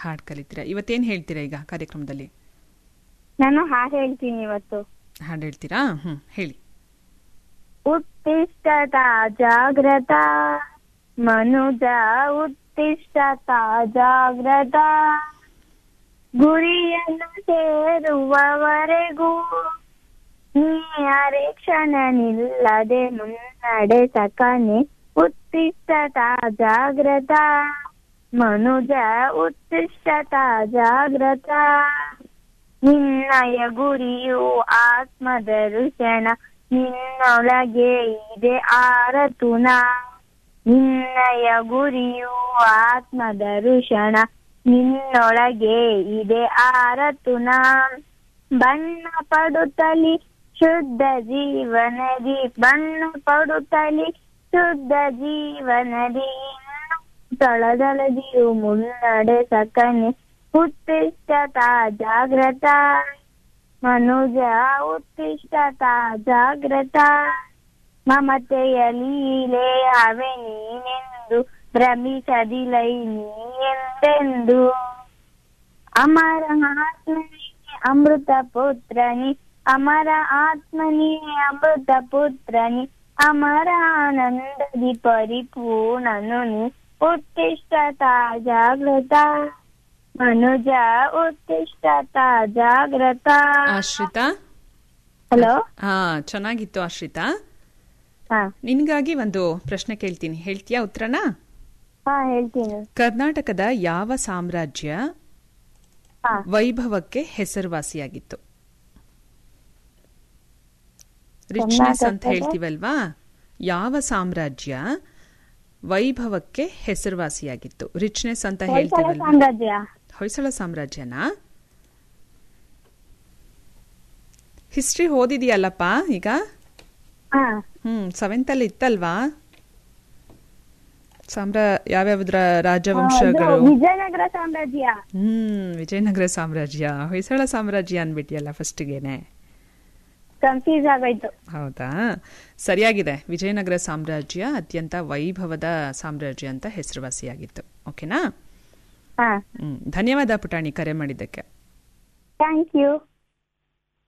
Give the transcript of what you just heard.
ಹಾಡು ಕಲಿತೀರಾ ಇವತ್ತೇನು ಹೇಳ್ತೀರಾ ಈಗ ಕಾರ್ಯಕ್ರಮದಲ್ಲಿ ನಾನು ಹಾಡು ಹೇಳ್ತೀನಿ ಇವತ್ತು ಹಾಡು ಹೇಳ್ತೀರಾ ಹ್ಞೂ ಹೇಳಿ ಉತ್ತಿಷ್ಠತ ಜಾಗ್ರತ ಮನುಜ ಉತ್ತಿಷ್ಠತ ಜಾಗ್ರತ ಗುರಿಯನ್ನು ಸೇರುವವರೆಗೂ ನೀ ಅರೆ ಕ್ಷಣ ನಿಲ್ಲದೆ ಮುನ್ನಡೆ ಸಕನೆ ಉತ್ತಿಷ್ಠತ ಜಾಗ್ರತ ಮನುಜ ಉತ್ತಿಷ್ಠತ ಜಾಗ್ರತ ನಿನ್ನಯ ಗುರಿಯು ಆತ್ಮದರ್ಶನ ನಿನ್ನೊಳಗೆ ಇದೆ ಆರತುನ ನಿನ್ನಯ ಗುರಿಯು ಆತ್ಮದರ್ಶನ ನಿನ್ನೊಳಗೆ ಇದೆ ಆರತುನ ಬಣ್ಣ ಪಡುತ್ತಲಿ ಶುದ್ಧ ಜೀವನದಿ ಬಣ್ಣ ಪಡುತ್ತಲಿ ಶುದ್ಧ ಜೀವನದಿ ತಳದಳದಿಯು ಮುನ್ನಡೆ ಸಕನೆ ಉತ್ತಿಷ್ಠತ ಜಾಗ್ರತ ಮನುಜ ಉತ್ತಿಷ್ಠತ ಜಾಗ್ರತ ಮಮತೆಯ ಲೀಲೆ ಅವೆ ನೀನೆಂದು ಭ್ರಮಿಸದಿಲೈ ನೀ ಎಂದೆಂದು ಅಮರ ಆತ್ಮನಿ ಅಮೃತ ಪುತ್ರನಿ ಅಮರ ಆತ್ಮನಿ ಅಮೃತ ಪುತ್ರನಿ ಅಮರ ಆನಂದದಿ ಪರಿಪೂರ್ಣನು ನೀ ಉತ್ತಿಷ್ಠತ ಜಾಗೃತ ಮನುಜ ಉತ್ತಿಷ್ಠತ ಜಾಗೃತ ಆಶ್ರಿತಾ ಹಲೋ ಹಾ ಚೆನ್ನಾಗಿತ್ತು ಆಶ್ರಿತಾ ಹಾ ನಿನಗಾಗಿ ಒಂದು ಪ್ರಶ್ನೆ ಕೇಳ್ತೀನಿ ಹೇಳ್ತೀಯಾ ಉತ್ತರನ ಹಾ ಹೇಳ್ತೀನಿ ಕರ್ನಾಟಕದ ಯಾವ ಸಾಮ್ರಾಜ್ಯ ಹಾ ವೈಭವಕ್ಕೆ ಹೆಸರುವಾಸಿಯಾಗಿತ್ತು ರಿಚ್ನೆಸ್ ಅಂತ ಕರ್ನಾಟಕದ- ಹೇಳ್ತೀವಲ್ವಾ ಯಾವ ಸಾಮ್ರಾಜ್ಯ ವೈಭವಕ್ಕೆ ಹೆಸರುವಾಸಿಯಾಗಿತ್ತು ರಿಚ್ನೆಸ್ ಅಂತ ಹೊಯ್ಸಳ ಹೇಳ್ತೀವಲ್ವಾ ಸಾಮ್ರಾಜ್ಯ ಹೊಯ್ಸಳ ಸಾಮ್ರಾಜ್ಯನಾ ಹಿಸ್ಟ್ರಿ ಓದಿದೆಯಲ್ಲಪ್ಪ ಈಗ ಹಾ ಹ್ಮ್ ಸೆವೆಂತ್ ಅಲ್ಲಿ ಇತ್ತಲ್ವಾ ಸಾಮ್ರಾ ಯಾವ್ಯಾವ್ದ್ರ ರಾಜವಂಶಗಳು ಅದು ವಿಜಯನಗರ ಸಾಮ್ರಾಜ್ಯ ಹ್ಮ್ ವಿಜಯನಗರ ಸಾಮ್ರಾಜ್ಯ ಹೊಯ್ಸಳ ಸಾಮ್ರಾಜ್ಯ ಅನ್ಬಿಟ್ಟಿಯಲ್ಲ ಫಸ್ಟ್ಗೆನೆ ಕನ್ಫ್ಯೂಸ್ ಆಗೋಯ್ತು ಹೌದಾ ಸರಿಯಾಗಿದೆ ವಿಜಯನಗರ ಸಾಮ್ರಾಜ್ಯ ಅತ್ಯಂತ ವೈಭವದ ಸಾಮ್ರಾಜ್ಯ ಅಂತ ಹೆಸರುವಾಸಿಯಾಗಿತ್ತು ಓಕೆನಾ ಹಾ ಹ್ಮ್ ಧನ್ಯವಾದ ಪುಟಾಣಿ ಕರೆ ಮಾಡಿದ್ದಕ್ಕೆ ಥ್ಯಾಂಕ್ ಯು